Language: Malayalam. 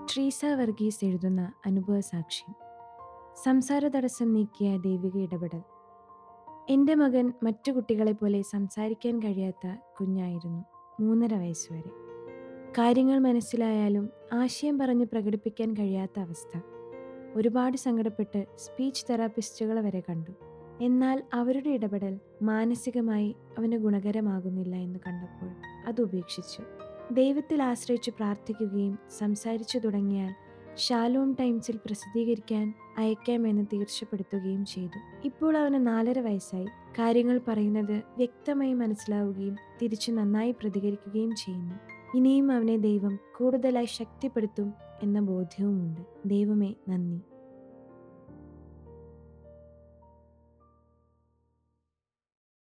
ട്രീസ വർഗീസ് എഴുതുന്ന അനുഭവ സാക്ഷ്യം സംസാര തടസ്സം നീക്കിയ ദൈവിക ഇടപെടൽ എൻ്റെ മകൻ മറ്റു കുട്ടികളെപ്പോലെ സംസാരിക്കാൻ കഴിയാത്ത കുഞ്ഞായിരുന്നു മൂന്നര വയസ്സുവരെ കാര്യങ്ങൾ മനസ്സിലായാലും ആശയം പറഞ്ഞ് പ്രകടിപ്പിക്കാൻ കഴിയാത്ത അവസ്ഥ ഒരുപാട് സങ്കടപ്പെട്ട് സ്പീച്ച് തെറാപ്പിസ്റ്റുകളെ വരെ കണ്ടു എന്നാൽ അവരുടെ ഇടപെടൽ മാനസികമായി അവന് ഗുണകരമാകുന്നില്ല എന്ന് കണ്ടപ്പോൾ അത് ഉപേക്ഷിച്ചു ദൈവത്തിൽ ആശ്രയിച്ച് പ്രാർത്ഥിക്കുകയും സംസാരിച്ചു തുടങ്ങിയാൽ ഷാലോം ടൈംസിൽ പ്രസിദ്ധീകരിക്കാൻ അയക്കാമെന്ന് തീർച്ചപ്പെടുത്തുകയും ചെയ്തു ഇപ്പോൾ അവന് നാലര വയസ്സായി കാര്യങ്ങൾ പറയുന്നത് വ്യക്തമായി മനസ്സിലാവുകയും തിരിച്ചു നന്നായി പ്രതികരിക്കുകയും ചെയ്യുന്നു ഇനിയും അവനെ ദൈവം കൂടുതലായി ശക്തിപ്പെടുത്തും എന്ന ബോധ്യവുമുണ്ട് ദൈവമേ നന്ദി